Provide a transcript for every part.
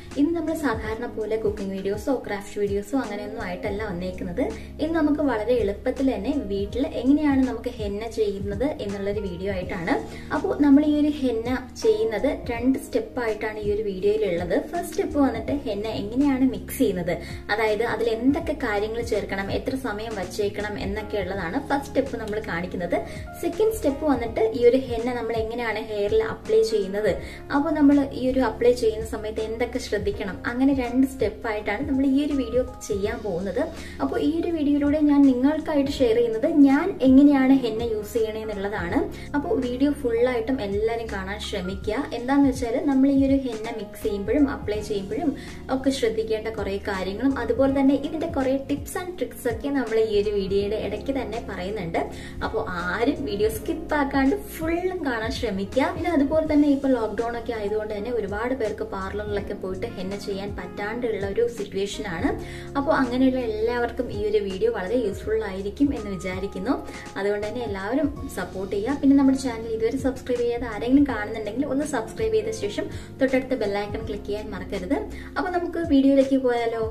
ഇന്ന് നമ്മൾ സാധാരണ പോലെ കുക്കിംഗ് വീഡിയോസോ ക്രാഫ്റ്റ് വീഡിയോസോ അങ്ങനെയൊന്നും ആയിട്ടല്ല വന്നേക്കുന്നത് ഇന്ന് നമുക്ക് വളരെ എളുപ്പത്തിൽ തന്നെ വീട്ടിൽ എങ്ങനെയാണ് നമുക്ക് ഹെന്ന ചെയ്യുന്നത് എന്നുള്ളൊരു വീഡിയോ ആയിട്ടാണ് അപ്പോൾ നമ്മൾ ഈ ഒരു ഹെന്ന ചെയ്യുന്നത് രണ്ട് സ്റ്റെപ്പ് ആയിട്ടാണ് ഈ ഒരു വീഡിയോയിലുള്ളത് ഫസ്റ്റ് സ്റ്റെപ്പ് വന്നിട്ട് ഹെന്ന എങ്ങനെയാണ് മിക്സ് ചെയ്യുന്നത് അതായത് അതിൽ എന്തൊക്കെ കാര്യങ്ങൾ ചേർക്കണം എത്ര സമയം വച്ചേക്കണം എന്നൊക്കെ ഉള്ളതാണ് ഫസ്റ്റ് സ്റ്റെപ്പ് നമ്മൾ കാണിക്കുന്നത് സെക്കൻഡ് സ്റ്റെപ്പ് വന്നിട്ട് ഈ ഒരു ഹെന്ന നമ്മൾ എങ്ങനെയാണ് ഹെയറിൽ അപ്ലൈ ചെയ്യുന്നത് അപ്പോൾ നമ്മൾ ഈ ഒരു അപ്ലൈ ചെയ്യുന്ന സമയത്ത് എന്തൊക്കെ ശ്രദ്ധിക്കണം അങ്ങനെ രണ്ട് സ്റ്റെപ്പ് ആയിട്ടാണ് നമ്മൾ ഈ ഒരു വീഡിയോ ചെയ്യാൻ പോകുന്നത് അപ്പോൾ ഈ ഒരു വീഡിയോയിലൂടെ ഞാൻ നിങ്ങൾക്കായിട്ട് ഷെയർ ചെയ്യുന്നത് ഞാൻ എങ്ങനെയാണ് ഹെന്ന യൂസ് ചെയ്യണേ എന്നുള്ളതാണ് അപ്പോൾ വീഡിയോ ഫുള്ളായിട്ടും എല്ലാവരും കാണാൻ ശ്രമിക്കുക എന്താന്ന് വെച്ചാൽ നമ്മൾ ഈ ഒരു ഹെന്ന മിക്സ് ചെയ്യുമ്പോഴും അപ്ലൈ ചെയ്യുമ്പോഴും ഒക്കെ ശ്രദ്ധിക്കേണ്ട കുറേ കാര്യങ്ങളും അതുപോലെ തന്നെ ഇതിന്റെ കുറേ ടിപ്സ് ആൻഡ് ട്രിക്സ് ഒക്കെ നമ്മൾ ഈ ഒരു വീഡിയോയുടെ ഇടയ്ക്ക് തന്നെ പറയുന്നുണ്ട് അപ്പോൾ ആരും വീഡിയോ സ്കിപ്പ് ആക്കാണ്ട് ഫുള്ളും കാണാൻ ശ്രമിക്കുക പിന്നെ അതുപോലെ തന്നെ ഇപ്പൊ ലോക്ക്ഡൌൺ ഒക്കെ ആയതുകൊണ്ട് തന്നെ ഒരുപാട് പേർക്ക് പാർലറിലൊക്കെ പോയിട്ട് ഹെന്ന ചെയ്യാൻ പറ്റാണ്ടുള്ള ഒരു സിറ്റുവേഷൻ ആണ് അപ്പോൾ അങ്ങനെയുള്ള എല്ലാവർക്കും ഈ ഒരു വീഡിയോ വളരെ യൂസ്ഫുൾ ആയിരിക്കും എന്ന് വിചാരിക്കുന്നു അതുകൊണ്ട് തന്നെ എല്ലാവരും സപ്പോർട്ട് ചെയ്യുക പിന്നെ നമ്മുടെ ചാനൽ ഇതുവരെ സബ്സ്ക്രൈബ് ചെയ്യാതെ ആരെങ്കിലും കാണുന്നുണ്ടെങ്കിൽ ഒന്ന് സബ്സ്ക്രൈബ് ചെയ്ത ശേഷം തൊട്ടടുത്ത ബെല്ലൈക്കൺ ക്ലിക്ക് ചെയ്യാൻ മറക്കരുത് അപ്പോൾ നമുക്ക് വീഡിയോയിലേക്ക് പോയാലോ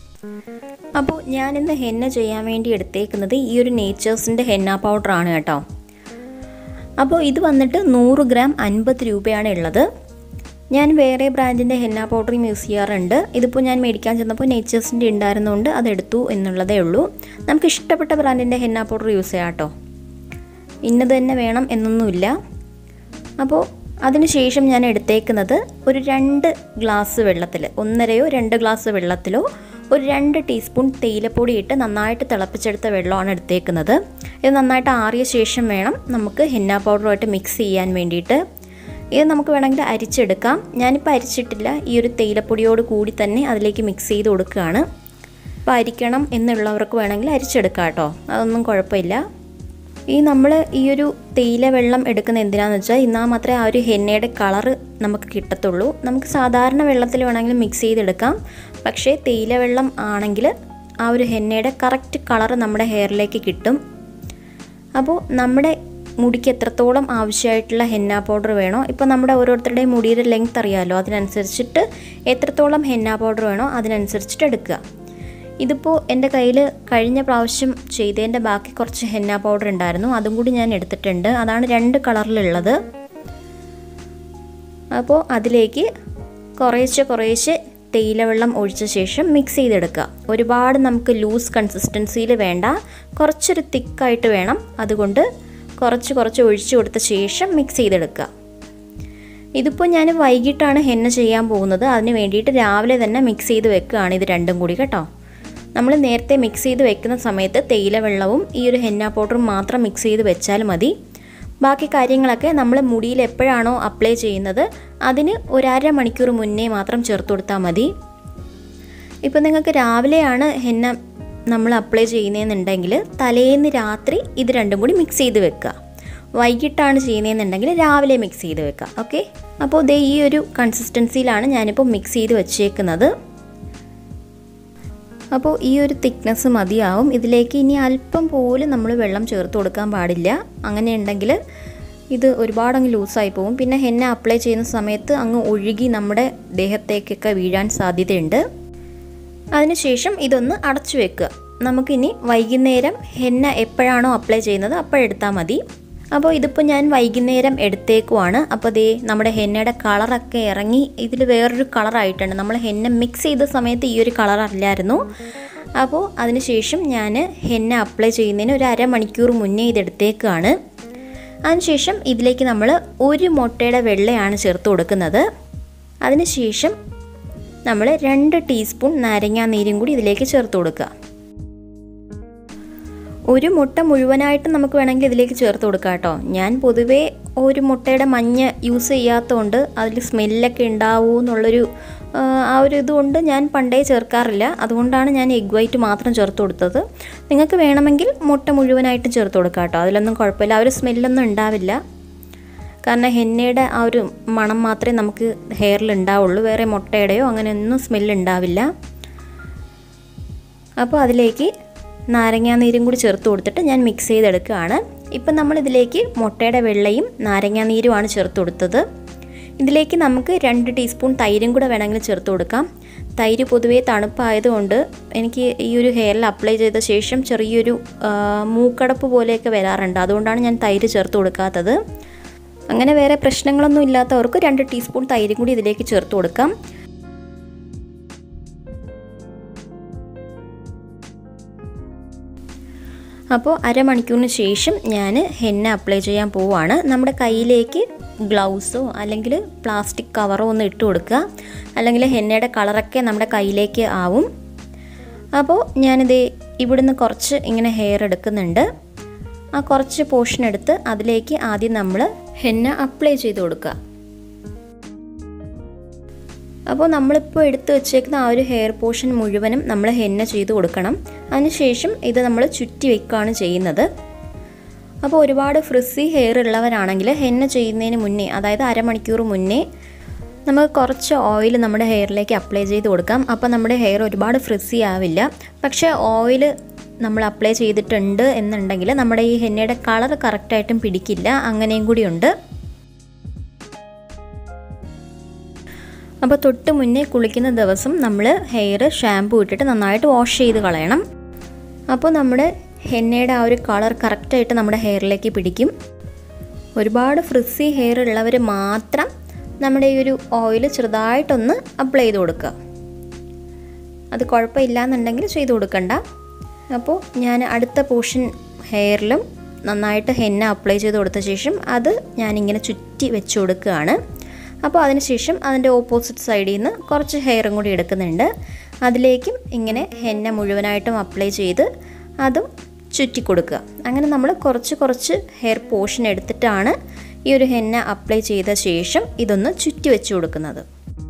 അപ്പോൾ ഞാനിന്ന് ഹെന്ന ചെയ്യാൻ വേണ്ടി എടുത്തേക്കുന്നത് ഈ ഒരു നേച്ചേഴ്സിൻ്റെ ഹെന്ന പൗഡറാണ് കേട്ടോ അപ്പോൾ ഇത് വന്നിട്ട് നൂറ് ഗ്രാം അൻപത് രൂപയാണ് ഉള്ളത് ഞാൻ വേറെ ബ്രാൻഡിൻ്റെ ഹെന്ന പൗഡറും യൂസ് ചെയ്യാറുണ്ട് ഇതിപ്പോൾ ഞാൻ മേടിക്കാൻ ചെന്നപ്പോൾ നേച്ചേഴ്സിൻ്റെ ഉണ്ടായിരുന്നുകൊണ്ട് അതെടുത്തു എന്നുള്ളതേ ഉള്ളൂ നമുക്ക് ഇഷ്ടപ്പെട്ട ബ്രാൻഡിൻ്റെ ഹെന്ന പൗഡർ യൂസ് ചെയ്യാം കേട്ടോ ഇന്നത് തന്നെ വേണം എന്നൊന്നുമില്ല അപ്പോൾ അതിനുശേഷം ഞാൻ എടുത്തേക്കുന്നത് ഒരു രണ്ട് ഗ്ലാസ് വെള്ളത്തിൽ ഒന്നരയോ രണ്ട് ഗ്ലാസ് വെള്ളത്തിലോ ഒരു രണ്ട് ടീസ്പൂൺ തേയിലപ്പൊടി ഇട്ട് നന്നായിട്ട് തിളപ്പിച്ചെടുത്ത വെള്ളമാണ് എടുത്തേക്കുന്നത് ഇത് നന്നായിട്ട് ആറിയ ശേഷം വേണം നമുക്ക് ഹെന്ന പൗഡറുമായിട്ട് മിക്സ് ചെയ്യാൻ വേണ്ടിയിട്ട് ഇത് നമുക്ക് വേണമെങ്കിൽ അരിച്ചെടുക്കാം ഞാനിപ്പോൾ അരിച്ചിട്ടില്ല ഈ ഒരു തേയിലപ്പൊടിയോട് കൂടി തന്നെ അതിലേക്ക് മിക്സ് ചെയ്ത് കൊടുക്കുകയാണ് അപ്പോൾ അരിക്കണം എന്നുള്ളവർക്ക് വേണമെങ്കിൽ അരിച്ചെടുക്കാം കേട്ടോ അതൊന്നും കുഴപ്പമില്ല ഈ നമ്മൾ ഈ ഒരു തേയില വെള്ളം എടുക്കുന്ന എന്തിനാന്ന് വെച്ചാൽ എന്നാൽ മാത്രമേ ആ ഒരു ഹെന്നയുടെ കളറ് നമുക്ക് കിട്ടത്തുള്ളൂ നമുക്ക് സാധാരണ വെള്ളത്തിൽ വേണമെങ്കിൽ മിക്സ് ചെയ്തെടുക്കാം പക്ഷേ തേയില വെള്ളം ആണെങ്കിൽ ആ ഒരു ഹെന്നയുടെ കറക്റ്റ് കളറ് നമ്മുടെ ഹെയറിലേക്ക് കിട്ടും അപ്പോൾ നമ്മുടെ മുടിക്ക് എത്രത്തോളം ആവശ്യമായിട്ടുള്ള ഹെന്ന പൗഡർ വേണോ ഇപ്പോൾ നമ്മുടെ ഓരോരുത്തരുടെയും മുടിയുടെ ലെങ്ത് അറിയാമല്ലോ അതിനനുസരിച്ചിട്ട് എത്രത്തോളം ഹെന്ന പൗഡർ വേണോ അതിനനുസരിച്ചിട്ട് എടുക്കുക ഇതിപ്പോൾ എൻ്റെ കയ്യിൽ കഴിഞ്ഞ പ്രാവശ്യം ചെയ്തതിൻ്റെ ബാക്കി കുറച്ച് ഹെന്ന പൗഡർ ഉണ്ടായിരുന്നു അതും കൂടി ഞാൻ എടുത്തിട്ടുണ്ട് അതാണ് രണ്ട് കളറിലുള്ളത് അപ്പോൾ അതിലേക്ക് കുറേശ്ശെ കുറേശ്ശെ തേയില വെള്ളം ഒഴിച്ച ശേഷം മിക്സ് ചെയ്തെടുക്കുക ഒരുപാട് നമുക്ക് ലൂസ് കൺസിസ്റ്റൻസിയിൽ വേണ്ട കുറച്ചൊരു തിക്കായിട്ട് വേണം അതുകൊണ്ട് കുറച്ച് കുറച്ച് ഒഴിച്ചു കൊടുത്ത ശേഷം മിക്സ് ചെയ്തെടുക്കുക ഇതിപ്പോൾ ഞാൻ വൈകിട്ടാണ് ഹെന്ന ചെയ്യാൻ പോകുന്നത് അതിന് വേണ്ടിയിട്ട് രാവിലെ തന്നെ മിക്സ് ചെയ്ത് വെക്കുകയാണ് ഇത് രണ്ടും കൂടി കേട്ടോ നമ്മൾ നേരത്തെ മിക്സ് ചെയ്ത് വെക്കുന്ന സമയത്ത് തേയില വെള്ളവും ഈ ഒരു ഹെന്ന പൗഡറും മാത്രം മിക്സ് ചെയ്ത് വെച്ചാൽ മതി ബാക്കി കാര്യങ്ങളൊക്കെ നമ്മൾ മുടിയിൽ എപ്പോഴാണോ അപ്ലൈ ചെയ്യുന്നത് അതിന് ഒരര മണിക്കൂർ മുന്നേ മാത്രം ചേർത്ത് കൊടുത്താൽ മതി ഇപ്പോൾ നിങ്ങൾക്ക് രാവിലെയാണ് ഹെന്ന നമ്മൾ അപ്ലൈ ചെയ്യുന്നതെന്നുണ്ടെങ്കിൽ തലേന്ന് രാത്രി ഇത് രണ്ടും കൂടി മിക്സ് ചെയ്ത് വെക്കുക വൈകിട്ടാണ് ചെയ്യുന്നതെന്നുണ്ടെങ്കിൽ രാവിലെ മിക്സ് ചെയ്ത് വെക്കുക ഓക്കെ അപ്പോൾ ഇതേ ഈ ഒരു കൺസിസ്റ്റൻസിയിലാണ് ഞാനിപ്പോൾ മിക്സ് ചെയ്ത് വെച്ചേക്കുന്നത് അപ്പോൾ ഈ ഒരു തിക്നെസ് മതിയാവും ഇതിലേക്ക് ഇനി അല്പം പോലും നമ്മൾ വെള്ളം ചേർത്ത് കൊടുക്കാൻ പാടില്ല അങ്ങനെ ഉണ്ടെങ്കിൽ ഇത് ഒരുപാട് അങ്ങ് ലൂസായി പോകും പിന്നെ ഹെന്ന അപ്ലൈ ചെയ്യുന്ന സമയത്ത് അങ്ങ് ഒഴുകി നമ്മുടെ ദേഹത്തേക്കൊക്കെ വീഴാൻ സാധ്യതയുണ്ട് അതിനുശേഷം ഇതൊന്ന് അടച്ചു വെക്കുക നമുക്കിനി വൈകുന്നേരം ഹെന്ന എപ്പോഴാണോ അപ്ലൈ ചെയ്യുന്നത് അപ്പോഴെടുത്താൽ മതി അപ്പോൾ ഇതിപ്പോൾ ഞാൻ വൈകുന്നേരം എടുത്തേക്കുവാണ് അപ്പോൾ ദേ നമ്മുടെ ഹെന്നയുടെ കളറൊക്കെ ഇറങ്ങി ഇതിൽ വേറൊരു കളറായിട്ടുണ്ട് നമ്മൾ ഹെന്ന മിക്സ് ചെയ്ത സമയത്ത് ഈ ഒരു കളർ അല്ലായിരുന്നു അപ്പോൾ അതിനുശേഷം ഞാൻ ഹെന്ന അപ്ലൈ ചെയ്യുന്നതിന് ഒരു അരമണിക്കൂർ മുന്നേ ഇതെടുത്തേക്കാണ് അതിനുശേഷം ഇതിലേക്ക് നമ്മൾ ഒരു മുട്ടയുടെ വെള്ളയാണ് ചേർത്ത് കൊടുക്കുന്നത് അതിനുശേഷം നമ്മൾ രണ്ട് ടീസ്പൂൺ നാരങ്ങാ നീരും കൂടി ഇതിലേക്ക് ചേർത്ത് കൊടുക്കുക ഒരു മുട്ട മുഴുവനായിട്ട് നമുക്ക് വേണമെങ്കിൽ ഇതിലേക്ക് ചേർത്ത് കൊടുക്കാം കേട്ടോ ഞാൻ പൊതുവേ ഒരു മുട്ടയുടെ മഞ്ഞ യൂസ് ചെയ്യാത്തതുകൊണ്ട് അതിൽ സ്മെല്ലൊക്കെ ഉണ്ടാവൂ എന്നുള്ളൊരു ആ ഒരു ഇതുകൊണ്ട് ഞാൻ പണ്ടേ ചേർക്കാറില്ല അതുകൊണ്ടാണ് ഞാൻ എഗ് വൈറ്റ് മാത്രം ചേർത്ത് കൊടുത്തത് നിങ്ങൾക്ക് വേണമെങ്കിൽ മുട്ട മുഴുവനായിട്ടും ചേർത്ത് കൊടുക്കാം കേട്ടോ അതിലൊന്നും കുഴപ്പമില്ല ആ ഒരു സ്മെല്ലൊന്നും ഉണ്ടാവില്ല കാരണം ഹെന്നയുടെ ആ ഒരു മണം മാത്രമേ നമുക്ക് ഹെയറിൽ ഉണ്ടാവുള്ളൂ വേറെ മുട്ടയുടെയോ അങ്ങനെയൊന്നും സ്മെല്ല് ഉണ്ടാവില്ല അപ്പോൾ അതിലേക്ക് നാരങ്ങാനീരും കൂടി ചേർത്ത് കൊടുത്തിട്ട് ഞാൻ മിക്സ് ചെയ്തെടുക്കുകയാണ് ഇപ്പം നമ്മളിതിലേക്ക് മുട്ടയുടെ വെള്ളയും നാരങ്ങാനീരുമാണ് ചേർത്ത് കൊടുത്തത് ഇതിലേക്ക് നമുക്ക് രണ്ട് ടീസ്പൂൺ തൈരും കൂടെ വേണമെങ്കിൽ ചേർത്ത് കൊടുക്കാം തൈര് പൊതുവേ തണുപ്പായതുകൊണ്ട് എനിക്ക് ഈ ഒരു ഹെയറിൽ അപ്ലൈ ചെയ്ത ശേഷം ചെറിയൊരു മൂക്കടപ്പ് പോലെയൊക്കെ വരാറുണ്ട് അതുകൊണ്ടാണ് ഞാൻ തൈര് ചേർത്ത് കൊടുക്കാത്തത് അങ്ങനെ വേറെ പ്രശ്നങ്ങളൊന്നും ഇല്ലാത്തവർക്ക് രണ്ട് ടീസ്പൂൺ തൈരും കൂടി ഇതിലേക്ക് ചേർത്ത് കൊടുക്കാം അപ്പോൾ അരമണിക്കൂറിന് ശേഷം ഞാൻ ഹെന്ന അപ്ലൈ ചെയ്യാൻ പോവുകയാണ് നമ്മുടെ കയ്യിലേക്ക് ഗ്ലൗസോ അല്ലെങ്കിൽ പ്ലാസ്റ്റിക് കവറോ ഒന്ന് ഇട്ട് കൊടുക്കുക അല്ലെങ്കിൽ ഹെന്നയുടെ കളറൊക്കെ നമ്മുടെ കയ്യിലേക്ക് ആവും അപ്പോൾ ഞാനിത് ഇവിടുന്ന് കുറച്ച് ഇങ്ങനെ ഹെയർ എടുക്കുന്നുണ്ട് ആ കുറച്ച് പോർഷൻ എടുത്ത് അതിലേക്ക് ആദ്യം നമ്മൾ ഹെന്ന അപ്ലൈ ചെയ്ത് കൊടുക്കുക അപ്പോൾ നമ്മളിപ്പോൾ എടുത്തു വെച്ചേക്കുന്ന ആ ഒരു ഹെയർ പോർഷൻ മുഴുവനും നമ്മൾ ഹെന്ന ചെയ്ത് കൊടുക്കണം അതിനുശേഷം ഇത് നമ്മൾ ചുറ്റി വെക്കുകയാണ് ചെയ്യുന്നത് അപ്പോൾ ഒരുപാട് ഫ്രിസി ഹെയർ ഉള്ളവരാണെങ്കിൽ ഹെന്ന ചെയ്യുന്നതിന് മുന്നേ അതായത് അരമണിക്കൂർ മുന്നേ നമുക്ക് കുറച്ച് ഓയിൽ നമ്മുടെ ഹെയറിലേക്ക് അപ്ലൈ ചെയ്ത് കൊടുക്കാം അപ്പോൾ നമ്മുടെ ഹെയർ ഒരുപാട് ഫ്രിസി ആവില്ല പക്ഷേ ഓയിൽ നമ്മൾ അപ്ലൈ ചെയ്തിട്ടുണ്ട് എന്നുണ്ടെങ്കിൽ നമ്മുടെ ഈ ഹെന്നയുടെ കളർ കറക്റ്റായിട്ടും പിടിക്കില്ല അങ്ങനെയും കൂടിയുണ്ട് അപ്പോൾ തൊട്ട് മുന്നേ കുളിക്കുന്ന ദിവസം നമ്മൾ ഹെയർ ഷാമ്പു ഇട്ടിട്ട് നന്നായിട്ട് വാഷ് ചെയ്ത് കളയണം അപ്പോൾ നമ്മുടെ ഹെന്നയുടെ ആ ഒരു കളർ കറക്റ്റായിട്ട് നമ്മുടെ ഹെയറിലേക്ക് പിടിക്കും ഒരുപാട് ഫ്രിസി ഹെയർ ഉള്ളവർ മാത്രം നമ്മുടെ ഈ ഒരു ഓയിൽ ചെറുതായിട്ടൊന്ന് അപ്ലൈ ചെയ്ത് കൊടുക്കുക അത് കുഴപ്പമില്ല എന്നുണ്ടെങ്കിൽ ചെയ്ത് കൊടുക്കണ്ട അപ്പോൾ ഞാൻ അടുത്ത പോർഷൻ ഹെയറിലും നന്നായിട്ട് ഹെന്ന അപ്ലൈ ചെയ്ത് കൊടുത്ത ശേഷം അത് ഞാനിങ്ങനെ ചുറ്റി വെച്ച് കൊടുക്കുകയാണ് അപ്പോൾ അതിനുശേഷം അതിൻ്റെ ഓപ്പോസിറ്റ് സൈഡിൽ നിന്ന് കുറച്ച് ഹെയറും കൂടി എടുക്കുന്നുണ്ട് അതിലേക്കും ഇങ്ങനെ ഹെന്ന മുഴുവനായിട്ടും അപ്ലൈ ചെയ്ത് അതും ചുറ്റി കൊടുക്കുക അങ്ങനെ നമ്മൾ കുറച്ച് കുറച്ച് ഹെയർ പോർഷൻ എടുത്തിട്ടാണ് ഈ ഒരു ഹെന്ന അപ്ലൈ ചെയ്ത ശേഷം ഇതൊന്ന് ചുറ്റി വെച്ച് കൊടുക്കുന്നത്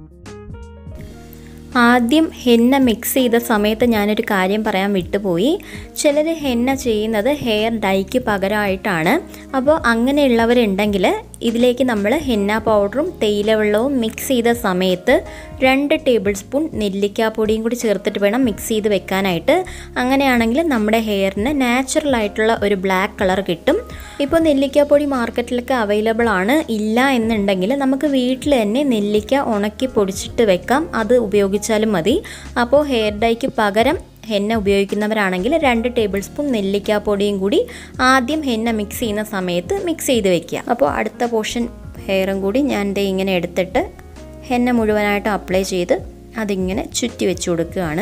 ആദ്യം ഹെന്ന മിക്സ് ചെയ്ത സമയത്ത് ഞാനൊരു കാര്യം പറയാൻ വിട്ടുപോയി ചിലർ ഹെന്ന ചെയ്യുന്നത് ഹെയർ ഡൈക്ക് പകരമായിട്ടാണ് അപ്പോൾ അങ്ങനെയുള്ളവരുണ്ടെങ്കിൽ ഇതിലേക്ക് നമ്മൾ ഹെന്ന പൗഡറും തേയില വെള്ളവും മിക്സ് ചെയ്ത സമയത്ത് രണ്ട് ടേബിൾ സ്പൂൺ നെല്ലിക്കാപ്പൊടിയും കൂടി ചേർത്തിട്ട് വേണം മിക്സ് ചെയ്ത് വെക്കാനായിട്ട് അങ്ങനെയാണെങ്കിൽ നമ്മുടെ ഹെയറിന് നാച്ചുറൽ ആയിട്ടുള്ള ഒരു ബ്ലാക്ക് കളർ കിട്ടും ഇപ്പോൾ നെല്ലിക്കാപ്പൊടി മാർക്കറ്റിലൊക്കെ അവൈലബിൾ ആണ് ഇല്ല എന്നുണ്ടെങ്കിൽ നമുക്ക് വീട്ടിൽ തന്നെ നെല്ലിക്ക ഉണക്കി പൊടിച്ചിട്ട് വെക്കാം അത് ഉപയോഗിച്ചാലും മതി അപ്പോൾ ഹെയർ ഡൈക്ക് പകരം ഹെന്ന ഉപയോഗിക്കുന്നവരാണെങ്കിൽ രണ്ട് ടേബിൾ സ്പൂൺ നെല്ലിക്കാപ്പൊടിയും കൂടി ആദ്യം ഹെന്ന മിക്സ് ചെയ്യുന്ന സമയത്ത് മിക്സ് ചെയ്ത് വെക്കുക അപ്പോൾ അടുത്ത പോർഷൻ ഹെയറും കൂടി ഞാൻ ദേ ഇങ്ങനെ എടുത്തിട്ട് ഹെന്ന മുഴുവനായിട്ട് അപ്ലൈ ചെയ്ത് അതിങ്ങനെ ചുറ്റി വെച്ച് കൊടുക്കുകയാണ്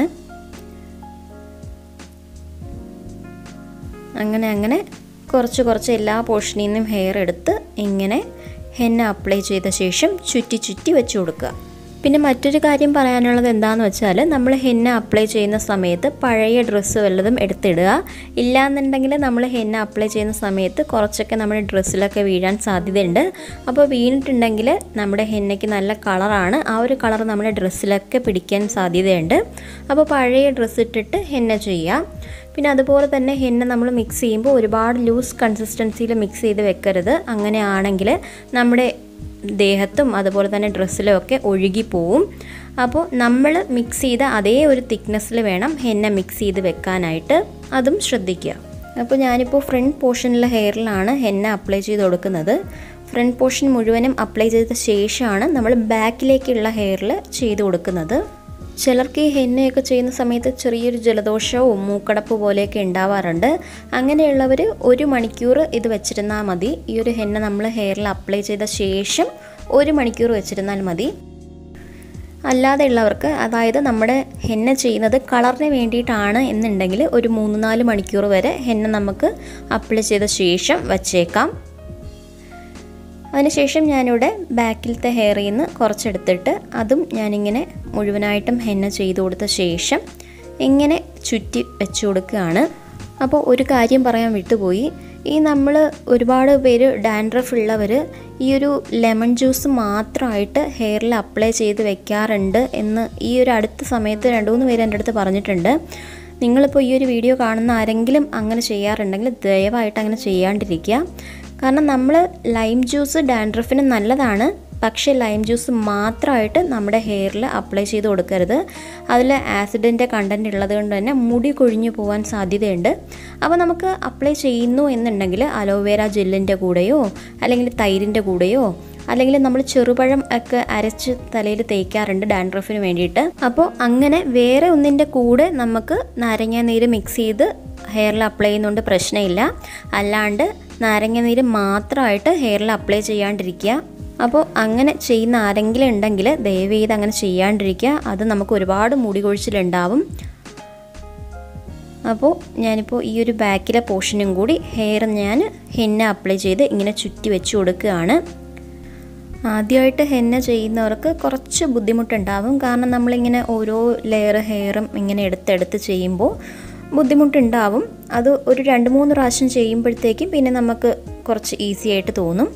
അങ്ങനെ അങ്ങനെ കുറച്ച് കുറച്ച് എല്ലാ പോർഷനിൽ നിന്നും ഹെയർ എടുത്ത് ഇങ്ങനെ ഹെന്ന അപ്ലൈ ചെയ്ത ശേഷം ചുറ്റി ചുറ്റി വെച്ച് കൊടുക്കുക പിന്നെ മറ്റൊരു കാര്യം പറയാനുള്ളത് എന്താണെന്ന് വെച്ചാൽ നമ്മൾ ഹെന്ന അപ്ലൈ ചെയ്യുന്ന സമയത്ത് പഴയ ഡ്രസ്സ് വല്ലതും എടുത്തിടുക ഇല്ലാന്നുണ്ടെങ്കിൽ നമ്മൾ ഹെന്ന അപ്ലൈ ചെയ്യുന്ന സമയത്ത് കുറച്ചൊക്കെ നമ്മുടെ ഡ്രസ്സിലൊക്കെ വീഴാൻ സാധ്യതയുണ്ട് അപ്പോൾ വീണിട്ടുണ്ടെങ്കിൽ നമ്മുടെ ഹെന്നയ്ക്ക് നല്ല കളറാണ് ആ ഒരു കളർ നമ്മുടെ ഡ്രസ്സിലൊക്കെ പിടിക്കാൻ സാധ്യതയുണ്ട് അപ്പോൾ പഴയ ഡ്രസ്സ് ഇട്ടിട്ട് ഹെന്ന ചെയ്യുക പിന്നെ അതുപോലെ തന്നെ ഹെന്ന നമ്മൾ മിക്സ് ചെയ്യുമ്പോൾ ഒരുപാട് ലൂസ് കൺസിസ്റ്റൻസിയിൽ മിക്സ് ചെയ്ത് വെക്കരുത് അങ്ങനെയാണെങ്കിൽ നമ്മുടെ ദേഹത്തും അതുപോലെ തന്നെ ഡ്രസ്സിലും ഒക്കെ ഒഴുകിപ്പോവും അപ്പോൾ നമ്മൾ മിക്സ് ചെയ്ത അതേ ഒരു തിക്നെസ്സിൽ വേണം ഹെന്ന മിക്സ് ചെയ്ത് വെക്കാനായിട്ട് അതും ശ്രദ്ധിക്കുക അപ്പോൾ ഞാനിപ്പോൾ ഫ്രണ്ട് പോർഷനിലെ ഹെയറിലാണ് ഹെന്ന അപ്ലൈ ചെയ്ത് കൊടുക്കുന്നത് ഫ്രണ്ട് പോർഷൻ മുഴുവനും അപ്ലൈ ചെയ്ത ശേഷമാണ് നമ്മൾ ബാക്കിലേക്കുള്ള ഹെയറിൽ ചെയ്ത് കൊടുക്കുന്നത് ചിലർക്ക് ഈ ഹെന്നയൊക്കെ ചെയ്യുന്ന സമയത്ത് ചെറിയൊരു ജലദോഷവും മൂക്കടപ്പ് പോലെയൊക്കെ ഉണ്ടാവാറുണ്ട് അങ്ങനെയുള്ളവർ ഒരു മണിക്കൂർ ഇത് വെച്ചിരുന്നാൽ മതി ഈ ഒരു ഹെന്ന നമ്മൾ ഹെയറിൽ അപ്ലൈ ചെയ്ത ശേഷം ഒരു മണിക്കൂർ വെച്ചിരുന്നാൽ മതി അല്ലാതെ ഉള്ളവർക്ക് അതായത് നമ്മുടെ ഹെന്ന ചെയ്യുന്നത് കളറിന് വേണ്ടിയിട്ടാണ് എന്നുണ്ടെങ്കിൽ ഒരു മൂന്ന് നാല് മണിക്കൂർ വരെ ഹെന്ന നമുക്ക് അപ്ലൈ ചെയ്ത ശേഷം വച്ചേക്കാം അതിനുശേഷം ഞാനിവിടെ ബാക്കിലത്തെ ഹെയറിൽ നിന്ന് കുറച്ചെടുത്തിട്ട് അതും ഞാനിങ്ങനെ മുഴുവനായിട്ടും ഹെന്ന ചെയ്ത് കൊടുത്ത ശേഷം ഇങ്ങനെ ചുറ്റി വെച്ച് കൊടുക്കുകയാണ് അപ്പോൾ ഒരു കാര്യം പറയാൻ വിട്ടുപോയി ഈ നമ്മൾ ഒരുപാട് പേര് ഡാൻഡ്രഫ് ഉള്ളവർ ഈ ഒരു ലെമൺ ജ്യൂസ് മാത്രമായിട്ട് ഹെയറിൽ അപ്ലൈ ചെയ്ത് വെക്കാറുണ്ട് എന്ന് ഈ ഒരു അടുത്ത സമയത്ത് രണ്ട് മൂന്ന് പേര് എൻ്റെ അടുത്ത് പറഞ്ഞിട്ടുണ്ട് നിങ്ങളിപ്പോൾ ഈ ഒരു വീഡിയോ കാണുന്ന ആരെങ്കിലും അങ്ങനെ ചെയ്യാറുണ്ടെങ്കിൽ ദയവായിട്ട് അങ്ങനെ ചെയ്യാണ്ടിരിക്കുക കാരണം നമ്മൾ ലൈം ജ്യൂസ് ഡാൻഡ്രഫിന് നല്ലതാണ് പക്ഷേ ലൈം ജ്യൂസ് മാത്രമായിട്ട് നമ്മുടെ ഹെയറിൽ അപ്ലൈ ചെയ്ത് കൊടുക്കരുത് അതിൽ ആസിഡിൻ്റെ കണ്ടൻറ്റ് ഉള്ളത് കൊണ്ട് തന്നെ മുടി കൊഴിഞ്ഞു പോകാൻ സാധ്യതയുണ്ട് അപ്പോൾ നമുക്ക് അപ്ലൈ ചെയ്യുന്നു എന്നുണ്ടെങ്കിൽ അലോവേര ജെല്ലിൻ്റെ കൂടെയോ അല്ലെങ്കിൽ തൈരിൻ്റെ കൂടെയോ അല്ലെങ്കിൽ നമ്മൾ ചെറുപഴം ഒക്കെ അരച്ച് തലയിൽ തേക്കാറുണ്ട് ഡാൻഡ്രഫിന് വേണ്ടിയിട്ട് അപ്പോൾ അങ്ങനെ വേറെ ഒന്നിൻ്റെ കൂടെ നമുക്ക് നാരങ്ങ നീര് മിക്സ് ചെയ്ത് ഹെയറിൽ അപ്ലൈ ചെയ്യുന്നതുകൊണ്ട് പ്രശ്നമില്ല അല്ലാണ്ട് നാരങ്ങ നീര് മാത്രമായിട്ട് ഹെയറിൽ അപ്ലൈ ചെയ്യാണ്ടിരിക്കുക അപ്പോൾ അങ്ങനെ ചെയ്യുന്ന ആരെങ്കിലും ഉണ്ടെങ്കിൽ ദയവ് ചെയ്ത് അങ്ങനെ ചെയ്യാണ്ടിരിക്കുക അത് നമുക്ക് ഒരുപാട് മുടി കൊഴിച്ചിലുണ്ടാവും അപ്പോൾ ഞാനിപ്പോൾ ഈ ഒരു ബാക്കിലെ പോർഷനും കൂടി ഹെയർ ഞാൻ ഹെന്ന അപ്ലൈ ചെയ്ത് ഇങ്ങനെ ചുറ്റി വെച്ച് കൊടുക്കുകയാണ് ആദ്യമായിട്ട് ഹെന്ന ചെയ്യുന്നവർക്ക് കുറച്ച് ബുദ്ധിമുട്ടുണ്ടാവും കാരണം നമ്മളിങ്ങനെ ഓരോ ലെയർ ഹെയറും ഇങ്ങനെ എടുത്തെടുത്ത് ചെയ്യുമ്പോൾ ബുദ്ധിമുട്ടുണ്ടാവും അത് ഒരു രണ്ട് മൂന്ന് പ്രാവശ്യം ചെയ്യുമ്പോഴത്തേക്കും പിന്നെ നമുക്ക് കുറച്ച് ഈസി ആയിട്ട് തോന്നും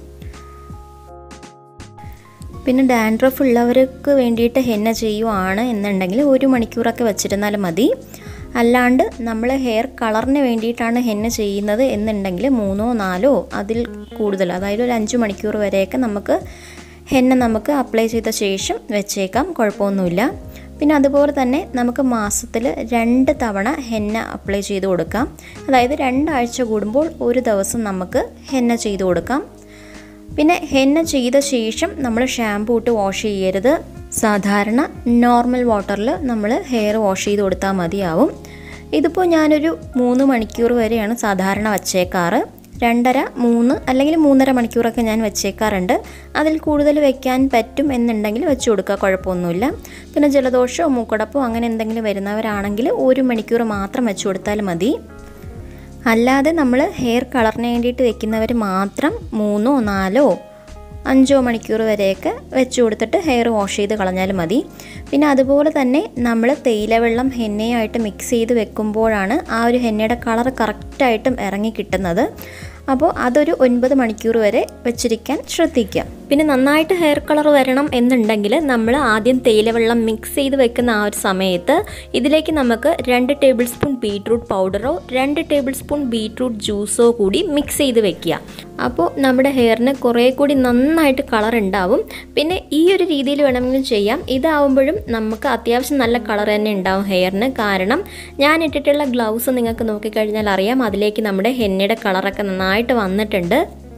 പിന്നെ ഡാൻഡ്രഫ് ഉള്ളവർക്ക് വേണ്ടിയിട്ട് ഹെന്ന ചെയ്യുവാണ് എന്നുണ്ടെങ്കിൽ ഒരു മണിക്കൂറൊക്കെ വെച്ചിരുന്നാൽ മതി അല്ലാണ്ട് നമ്മൾ ഹെയർ കളറിന് വേണ്ടിയിട്ടാണ് ഹെന്ന ചെയ്യുന്നത് എന്നുണ്ടെങ്കിൽ മൂന്നോ നാലോ അതിൽ കൂടുതൽ അതായത് ഒരു അഞ്ച് മണിക്കൂർ വരെയൊക്കെ നമുക്ക് ഹെന്ന നമുക്ക് അപ്ലൈ ചെയ്ത ശേഷം വെച്ചേക്കാം കുഴപ്പമൊന്നുമില്ല പിന്നെ അതുപോലെ തന്നെ നമുക്ക് മാസത്തിൽ രണ്ട് തവണ ഹെന്ന അപ്ലൈ ചെയ്ത് കൊടുക്കാം അതായത് രണ്ടാഴ്ച കൂടുമ്പോൾ ഒരു ദിവസം നമുക്ക് ഹെന്ന ചെയ്ത് കൊടുക്കാം പിന്നെ ഹെന്ന ചെയ്ത ശേഷം നമ്മൾ ഷാമ്പൂ ഇട്ട് വാഷ് ചെയ്യരുത് സാധാരണ നോർമൽ വാട്ടറിൽ നമ്മൾ ഹെയർ വാഷ് ചെയ്ത് കൊടുത്താൽ മതിയാവും ഇതിപ്പോൾ ഞാനൊരു മൂന്ന് മണിക്കൂർ വരെയാണ് സാധാരണ വച്ചേക്കാറ് രണ്ടര മൂന്ന് അല്ലെങ്കിൽ മൂന്നര മണിക്കൂറൊക്കെ ഞാൻ വെച്ചേക്കാറുണ്ട് അതിൽ കൂടുതൽ വെക്കാൻ പറ്റും എന്നുണ്ടെങ്കിൽ വെച്ച് കൊടുക്കുക കുഴപ്പമൊന്നുമില്ല പിന്നെ ജലദോഷമോ മൂക്കടപ്പോ അങ്ങനെ എന്തെങ്കിലും വരുന്നവരാണെങ്കിൽ ഒരു മണിക്കൂർ മാത്രം വെച്ച് കൊടുത്താൽ മതി അല്ലാതെ നമ്മൾ ഹെയർ കളറിന് വേണ്ടിയിട്ട് വെക്കുന്നവർ മാത്രം മൂന്നോ നാലോ അഞ്ചോ മണിക്കൂർ വരെയൊക്കെ വെച്ച് കൊടുത്തിട്ട് ഹെയർ വാഷ് ചെയ്ത് കളഞ്ഞാൽ മതി പിന്നെ അതുപോലെ തന്നെ നമ്മൾ തേയിലവെള്ളം ഹെന്നയായിട്ട് മിക്സ് ചെയ്ത് വെക്കുമ്പോഴാണ് ആ ഒരു ഹെന്നയുടെ കളർ കറക്റ്റായിട്ടും ഇറങ്ങി കിട്ടുന്നത് അപ്പോൾ അതൊരു ഒൻപത് മണിക്കൂർ വരെ വെച്ചിരിക്കാൻ ശ്രദ്ധിക്കുക പിന്നെ നന്നായിട്ട് ഹെയർ കളർ വരണം എന്നുണ്ടെങ്കിൽ നമ്മൾ ആദ്യം തേയിലവെള്ളം മിക്സ് ചെയ്ത് വെക്കുന്ന ആ ഒരു സമയത്ത് ഇതിലേക്ക് നമുക്ക് രണ്ട് ടേബിൾ സ്പൂൺ ബീട്രൂട്ട് പൗഡറോ രണ്ട് ടേബിൾ സ്പൂൺ ബീട്രൂട്ട് ജ്യൂസോ കൂടി മിക്സ് ചെയ്ത് വെക്കുക അപ്പോൾ നമ്മുടെ ഹെയറിന് കുറേ കൂടി നന്നായിട്ട് കളർ ഉണ്ടാവും പിന്നെ ഈ ഒരു രീതിയിൽ വേണമെങ്കിലും ചെയ്യാം ഇതാവുമ്പോഴും നമുക്ക് അത്യാവശ്യം നല്ല കളർ തന്നെ ഉണ്ടാവും ഹെയറിന് കാരണം ഞാൻ ഇട്ടിട്ടുള്ള ഗ്ലൗസ് നിങ്ങൾക്ക് നോക്കിക്കഴിഞ്ഞാൽ അറിയാം അതിലേക്ക് നമ്മുടെ ഹെന്നയുടെ കളറൊക്കെ നന്നായിട്ട് വന്നിട്ടുണ്ട്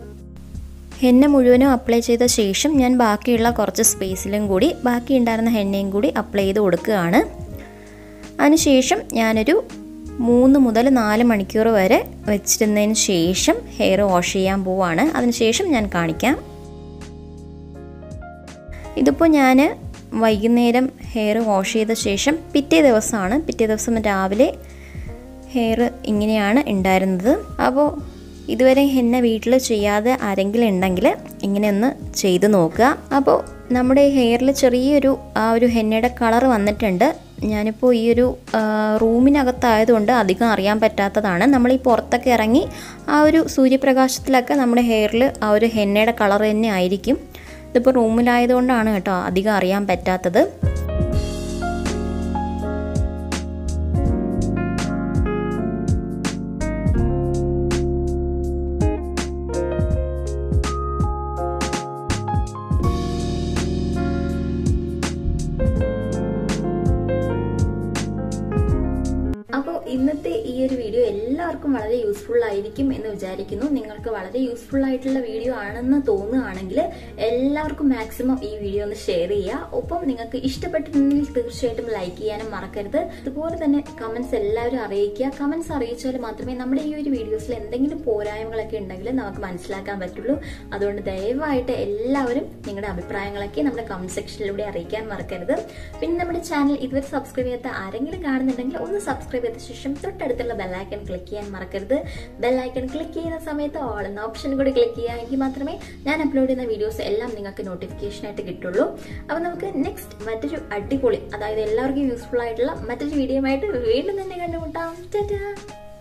ഹെന്ന മുഴുവനും അപ്ലൈ ചെയ്ത ശേഷം ഞാൻ ബാക്കിയുള്ള കുറച്ച് സ്പേസിലും കൂടി ബാക്കി ഉണ്ടായിരുന്ന ഹെന്നയും കൂടി അപ്ലൈ ചെയ്ത് കൊടുക്കുകയാണ് അതിനുശേഷം ഞാനൊരു മൂന്ന് മുതൽ നാല് മണിക്കൂർ വരെ വെച്ചിരുന്നതിന് ശേഷം ഹെയർ വാഷ് ചെയ്യാൻ പോവാണ് അതിനുശേഷം ഞാൻ കാണിക്കാം ഇതിപ്പോൾ ഞാൻ വൈകുന്നേരം ഹെയർ വാഷ് ചെയ്ത ശേഷം പിറ്റേ ദിവസമാണ് പിറ്റേ ദിവസം രാവിലെ ഹെയർ ഇങ്ങനെയാണ് ഉണ്ടായിരുന്നത് അപ്പോൾ ഇതുവരെ ഹെന്ന വീട്ടിൽ ചെയ്യാതെ ആരെങ്കിലും ഉണ്ടെങ്കിൽ ഇങ്ങനെ ഒന്ന് ചെയ്ത് നോക്കുക അപ്പോൾ നമ്മുടെ ഹെയറിൽ ചെറിയൊരു ആ ഒരു ഹെന്നയുടെ കളർ വന്നിട്ടുണ്ട് ഞാനിപ്പോൾ ഈ ഒരു റൂമിനകത്തായതുകൊണ്ട് അധികം അറിയാൻ പറ്റാത്തതാണ് നമ്മൾ ഈ പുറത്തൊക്കെ ഇറങ്ങി ആ ഒരു സൂര്യപ്രകാശത്തിലൊക്കെ നമ്മുടെ ഹെയറിൽ ആ ഒരു ഹെന്നയുടെ കളർ തന്നെ ആയിരിക്കും ഇതിപ്പോൾ റൂമിലായതുകൊണ്ടാണ് കേട്ടോ അധികം അറിയാൻ പറ്റാത്തത് അപ്പോൾ ഇന്നത്തെ ഈ ഒരു വീഡിയോ എല്ലാവർക്കും വളരെ യൂസ്ഫുൾ ആയിരിക്കും എന്ന് വിചാരിക്കുന്നു നിങ്ങൾക്ക് വളരെ യൂസ്ഫുൾ ആയിട്ടുള്ള വീഡിയോ ആണെന്ന് തോന്നുകയാണെങ്കിൽ എല്ലാവർക്കും മാക്സിമം ഈ വീഡിയോ ഒന്ന് ഷെയർ ചെയ്യുക ഒപ്പം നിങ്ങൾക്ക് ഇഷ്ടപ്പെട്ടിട്ടുണ്ടെങ്കിൽ തീർച്ചയായിട്ടും ലൈക്ക് ചെയ്യാനും മറക്കരുത് അതുപോലെ തന്നെ കമന്റ്സ് എല്ലാവരും അറിയിക്കുക കമന്റ്സ് അറിയിച്ചാൽ മാത്രമേ നമ്മുടെ ഈ ഒരു വീഡിയോസിൽ എന്തെങ്കിലും പോരായ്മകളൊക്കെ ഉണ്ടെങ്കിൽ നമുക്ക് മനസ്സിലാക്കാൻ പറ്റുള്ളൂ അതുകൊണ്ട് ദയവായിട്ട് എല്ലാവരും നിങ്ങളുടെ അഭിപ്രായങ്ങളൊക്കെ നമ്മുടെ കമന്റ് സെക്ഷനിലൂടെ അറിയിക്കാൻ മറക്കരുത് പിന്നെ നമ്മുടെ ചാനൽ ഇതുവരെ സബ്സ്ക്രൈബ് ചെയ്യാത്ത ആരെങ്കിലും കാണുന്നുണ്ടെങ്കിൽ ഒന്ന് സബ്സ്ക്രൈബ് ചെയ്ത ശേഷം തൊട്ടടുത്തുള്ള ബെല്ലൈക്കൺ ക്ലിക്ക് ചെയ്യാൻ മറക്കരുത് ബെല്ലൈക്കൺ ക്ലിക്ക് ചെയ്യുന്ന സമയത്ത് ഓൾ എന്ന ഓപ്ഷൻ കൂടി ക്ലിക്ക് ചെയ്യുകയാണെങ്കിൽ മാത്രമേ ഞാൻ അപ്ലോഡ് ചെയ്യുന്ന വീഡിയോസ് എല്ലാം നിങ്ങൾക്ക് നോട്ടിഫിക്കേഷൻ ആയിട്ട് കിട്ടുള്ളൂ അപ്പോൾ നമുക്ക് നെക്സ്റ്റ് മറ്റൊരു അടിപൊളി അതായത് എല്ലാവർക്കും യൂസ്ഫുൾ ആയിട്ടുള്ള മറ്റൊരു വീഡിയോ ആയിട്ട് വീണ്ടും തന്നെ കണ്ടുമുട്ടാം ടാറ്റാ